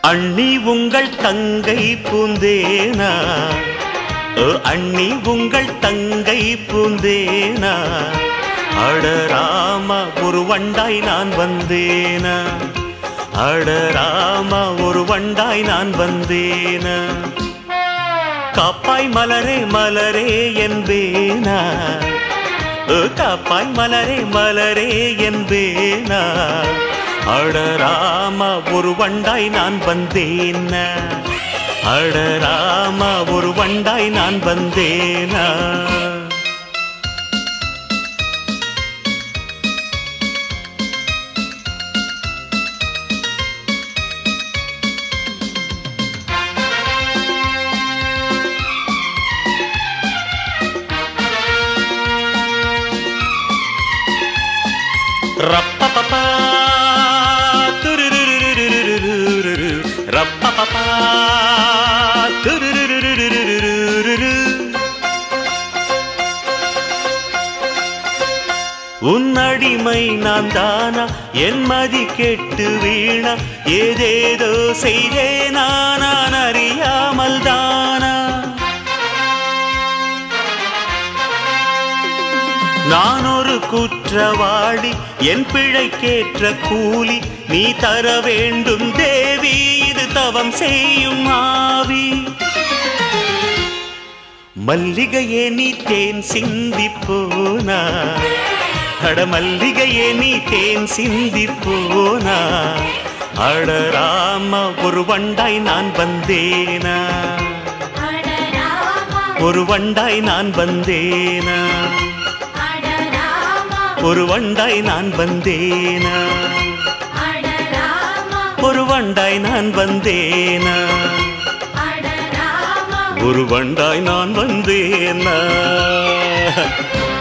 அண்ணி உங்கள் தங்கை பூந்தேனா ஓ அண்ணி உங்கள் தங்கை பூந்தேனா அடராம ஒரு வண்டாய் நான் வந்தேனா அடராம ஒரு வண்டாய் நான் வந்தேனா காப்பாய் மலரே மலரே என்பேனா ஓ காப்பாய் மலரே மலரே என்பேனா அடராம ஒரு வண்டாய் நான் வந்தேனா அடராம ஒரு வண்டாய் நான் வந்தேனா ரப்பப்பா துருருருருருருருரு ரப்பப்பா துருருருருருருருரு உன் அடிமை நான் தானா என் மதி கெட்டு வீணா ஏதேதோ செய்தேனா நான் அறியாமல் தானா நான் ஒரு குற்றவாளி என் பிழைக்கேற்ற கூலி நீ தர வேண்டும் தேவி இது தவம் செய்யும் ஆவி மல்லிகையே நீ தேன் சிந்தி போனா அட மல்லிகையே நீ தேன் சிந்தி போனா அடராம ஒரு வண்டாய் நான் வந்தேனா ஒரு வண்டாய் நான் வந்தேனா ஒரு வண்டாய் நான் வந்தேனா ஒரு வண்டாய் நான் வந்தேனா ஒரு வண்டாய் நான் வந்தேனா